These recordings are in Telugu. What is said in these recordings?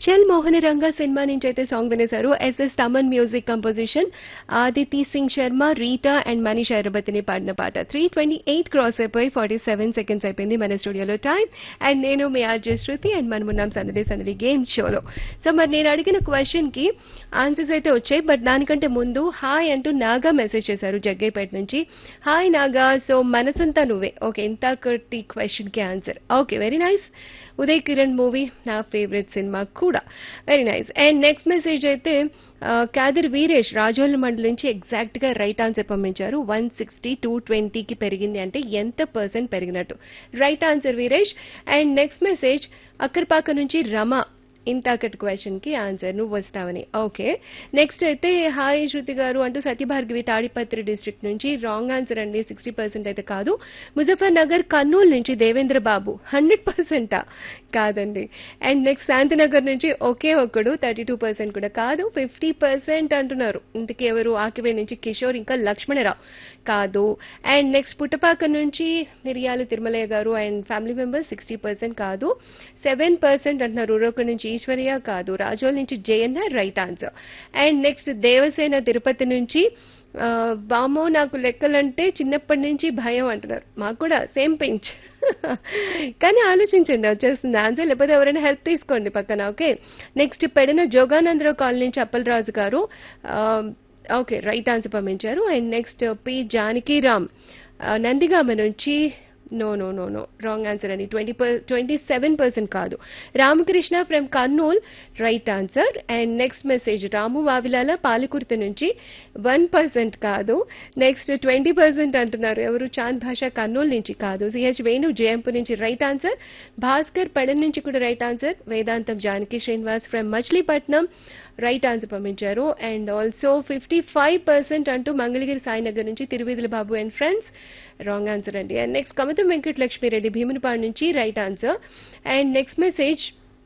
చల్ మోహన రంగ సినిమా నుంచి అయితే సాంగ్ వినేశారు SS Thaman music composition Aditi Singh Sharma Rita and Manish ఐరబతిని పాడిన పాట త్రీ ట్వంటీ ఎయిట్ క్రాస్ అయిపోయి ఫార్టీ సెవెన్ సెకండ్స్ అయిపోయింది మన స్టూడియోలో టైం అండ్ నేను మీ ఆర్జే శృతి అండ్ మనం ఉన్నాం సందడి సందడి గేమ్ షోలో సో మరి నేను అడిగిన క్వశ్చన్ కి ఆన్సర్స్ అయితే వచ్చాయి బట్ దానికంటే ముందు హాయ్ అంటూ నాగా మెసేజ్ చేశారు జగ్గైపేట నుంచి hi Naga so Manasantha Nuvve okay ఇంతకటి క్వశ్చన్ కి answer okay very nice Uday Kiran movie నా ఫేవరెట్ సినిమా కూడా very nice and next message అయితే ఆ, కాదర్ వీరేష్ రాజోల్ మండలి నుంచి ఎగ్జాక్ట్ గా రైట్ ఆన్సర్ పంపించారు వన్ సిక్స్టీ టూ ట్వంటీకి పెరిగింది అంటే ఎంత పర్సెంట్ పెరిగినట్టు right answer Veeresh and next message Akkarapaka నుంచి రమ ఇంతకటి క్వశ్చన్ కి ఆన్సర్ నువ్వు వస్తావని ఓకే నెక్స్ట్ అయితే హాయ్ శృతి గారు అంటూ సత్యభార్గవి తాడిపత్రి డిస్ట్రిక్ట్ నుంచి రాంగ్ ఆన్సర్ అండి సిక్స్టీ పర్సెంట్ అయితే కాదు ముజఫర్ నగర్ కర్నూలు నుంచి దేవేంద్ర బాబు హండ్రెడ్ పర్సెంటా కాదండి అండ్ నెక్స్ట్ శాంతినగర్ నుంచి ఒకే ఒక్కడు థర్టీ టూ పర్సెంట్ కూడా కాదు ఫిఫ్టీ పర్సెంట్ అంటున్నారు ఇంతకీ ఎవరు ఆకివే నుంచి కిషోర్ ఇంకా లక్ష్మణరావు కాదు అండ్ నెక్స్ట్ పుట్టపాక నుంచి మిరియాల తిరుమలయ్య గారు and family members sixty percent కాదు సెవెన్ పర్సెంట్ అంటున్నారు రూరక నుంచి ఈశ్వర్య కాదు రాజోల్ నుంచి Jayanna right answer and next Devasena Tirupati నుంచి ఆ, వామో నాకు లెక్కలంటే చిన్నప్పటి నుంచి భయం అంటున్నారు మాకు కూడా సేమ్ పించ్ కానీ ఆలోచించండి వచ్చేస్తుంది ఆన్సర్ లేకపోతే ఎవరైనా హెల్ప్ తీసుకోండి పక్కన okay next Pedana Joganandarao colony నుంచి అప్పలరాజు గారు ఆ, ఓకే రైట్ ఆన్సర్ పంపించారు అండ్ నెక్స్ట్ పి జానకీరామ్ ఆ, నందిగామ నుంచి no no no no wrong answer అండి ట్వంటీ ట్వంటీ సెవెన్ పర్సెంట్ కాదు Ramakrishna from Kurnool right answer and next message Ramu Vavilala Palakurthi నుంచి వన్ పర్సెంట్ కాదు నెక్స్ట్ ట్వంటీ పర్సెంట్ అంటున్నారు ఎవరు చాంద్ భాష కర్నూలు నుంచి కాదు సిహెచ్ వేణు జయంపు నుంచి రైట్ ఆన్సర్ భాస్కర్ పెడన్ నుంచి కూడా right answer Vedantam Janaki Srinivas from Machilipatnam right answer పంపించారు and also fifty five percent అంటూ మంగళగిరి సాయినగర్ నుంచి Tiruvidhula Babu and friends wrong answer అండి అండ్ నెక్స్ట్ కమతం వెంకట లక్ష్మీరెడ్డి భీమునిపాడు నుంచి right answer and next message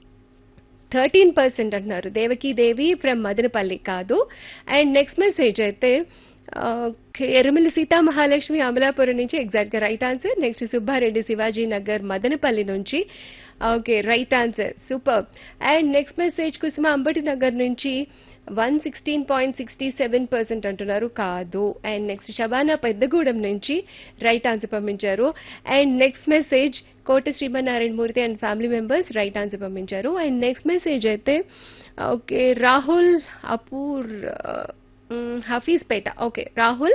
thirteen percent అంటున్నారు దేవకీ దేవి ఫ్రమ్ మదనపల్లి కాదు అండ్ నెక్స్ట్ మెసేజ్ అయితే ఆ, ఎరుమల సీతా మహాలక్ష్మి అమలాపురం నుంచి ఎగ్జాక్ట్ గా right answer next Subbareddy Shivaji Nagar Madanapalle నుంచి okay right answer super and next message Kusuma Ambati Nagar నుంచి one sixteen point sixty seven percent అంటున్నారు కాదు అండ్ నెక్స్ట్ శబానా పెద్దగూడెం నుంచి రైట్ ఆన్సర్ పంపించారు and next message Kota Sriman Narayana Murthy and family members right answer పంపించారు అండ్ నెక్స్ట్ మెసేజ్ అయితే ఓకే రాహుల్ అపూర్ Hafeezpet okay Rahul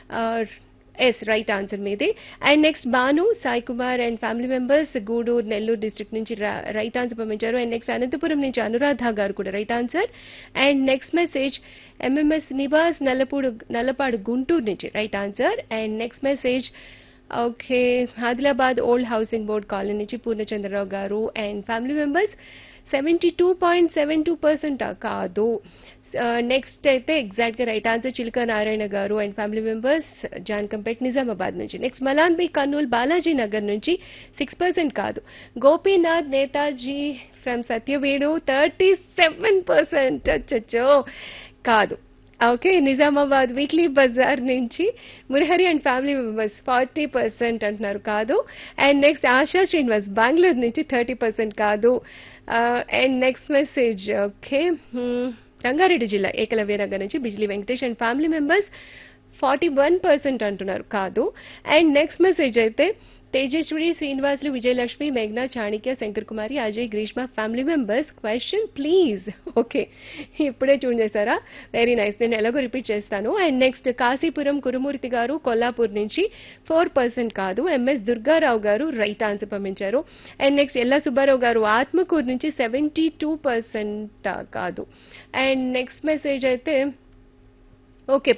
yes right answer మీది and next Banu Sai Kumar and family members Gudur Nellore district నుంచి రైట్ ఆన్సర్ పంపించారు అండ్ నెక్స్ట్ అనంతపురం నుంచి అనురాధ గారు కూడా right answer and next message MMS Nivas Nallapudu Nallapadu Guntur నుంచి right answer and next message okay Adilabad old housing board colony నుంచి పూర్ణచంద్రరావు గారు and family members seventy two point seven two percent కాదు నెక్స్ట్ అయితే ఎగ్జాక్ట్ గా రైట్ ఆన్సర్ చిలుక నారాయణ గారు and family members Jankampet Nizamabad నుంచి నెక్స్ట్ మలాన్బి కర్నూల్ బాలాజీ నగర్ నుంచి సిక్స్ పర్సెంట్ కాదు Gopinath Netaji from Satyavedu thirty seven percent అచ్చచ్చో కాదు ఓకే నిజామాబాద్ వీక్లీ బజార్ నుంచి Murahari and family members forty percent అంటున్నారు కాదు అండ్ నెక్స్ట్ ఆశా శ్రీనివాస్ బెంగళూరు నుంచి థర్టీ పర్సెంట్ కాదు and next message okay Rangareddy జిల్లా ఏకలవ్య నగర్ నుంచి Bijli Venkatesh and family members forty one percent అంటున్నారు కాదు అండ్ నెక్స్ట్ మెసేజ్ అయితే Tejaswi Srinivasulu Vijayalakshmi మేఘ్నా Chanakya Shankar Kumari Ajay Grishma family members question please okay ఇప్పుడే చూన్ చేశారా వెరీ నైస్ నేను ఎలాగో రిపీట్ చేస్తాను అండ్ నెక్స్ట్ కాశీపురం కురుమూర్తి గారు కొల్లాపూర్ నుంచి ఫోర్ పర్సెంట్ కాదు ఎంఎస్ దుర్గారావు గారు రైట్ ఆన్సర్ పంపించారు అండ్ నెక్స్ట్ ఎల్లా సుబ్బారావు గారు ఆత్మకూరు నుంచి సెవెంటీ టూ పర్సెంట్ కాదు అండ్ నెక్స్ట్ మెసేజ్ అయితే ఓకే